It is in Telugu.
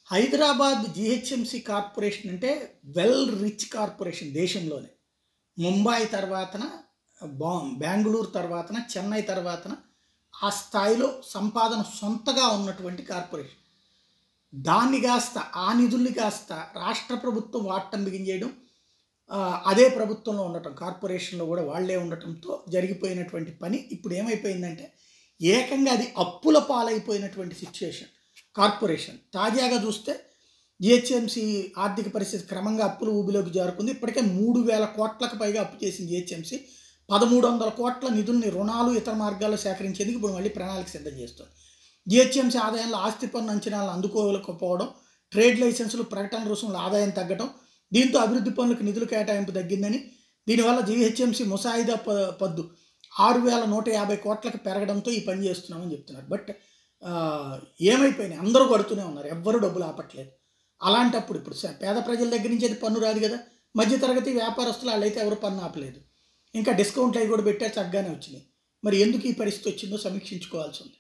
హైదరాబాద్ జిహెచ్ఎంసి కార్పొరేషన్ అంటే వెల్ రిచ్ కార్పొరేషన్ దేశంలోనే ముంబై తర్వాతన బా బెంగళూరు తర్వాతన చెన్నై తర్వాతన ఆ స్థాయిలో సంపాదన సొంతగా ఉన్నటువంటి కార్పొరేషన్ దాన్ని కాస్త ఆ నిధుల్ని కాస్త రాష్ట్ర ప్రభుత్వం వాడటం బిగించేయడం ఆ, అదే ప్రభుత్వంలో ఉండటం కార్పొరేషన్లో కూడా వాళ్ళే ఉండటంతో జరిగిపోయినటువంటి పని ఇప్పుడు ఏమైపోయిందంటే ఏకంగా అది అప్పుల పాలైపోయినటువంటి సిచ్యుయేషన్ కార్పొరేషన్ తాజాగా చూస్తే జిహెచ్ఎంసి ఆర్థిక పరిస్థితి క్రమంగా అప్పుల ఊబిలోకి జారుకుంది ఇప్పటికే మూడు వేల కోట్లకు పైగా అప్పు చేసింది జిహెచ్ఎంసి పదమూడు వందల కోట్ల నిధుల్ని రుణాలు ఇతర మార్గాల్లో సేకరించేందుకు ఇప్పుడు మళ్ళీ ప్రణాళిక సిద్ధం చేస్తుంది జిహెచ్ఎంసీ ఆదాయంలో ఆస్తి పన్ను అంచనాలను అందుకోలేకపోవడం ట్రేడ్ లైసెన్సులు ప్రకటన రుసుముల ఆదాయం తగ్గడం దీంతో అభివృద్ధి పనులకు నిధుల కేటాయింపు తగ్గిందని దీనివల్ల జిహెచ్ఎంసీ ముసాయిదా ప పద్దు ఆరు వేల నూట యాభై కోట్లకు పెరగడంతో ఈ పని చేస్తున్నామని చెప్తున్నారు బట్ ఆ, ఏమైపోయినాయి అందరూ కడుతూనే ఉన్నారు ఎవ్వరూ డబ్బులు ఆపట్లేదు అలాంటప్పుడు ఇప్పుడు స- పేద ప్రజల దగ్గర నుంచి అయితే పన్ను రాదు కదా మధ్యతరగతి వ్యాపారస్తులు వాళ్ళైతే ఎవరు పన్ను ఆపలేదు ఇంకా డిస్కౌంట్లు అవి కూడా పెట్టారు చక్కగానే వచ్చినాయి మరి ఎందుకు ఈ పరిస్థితి వచ్చిందో సమీక్షించుకోవాల్సి ఉంది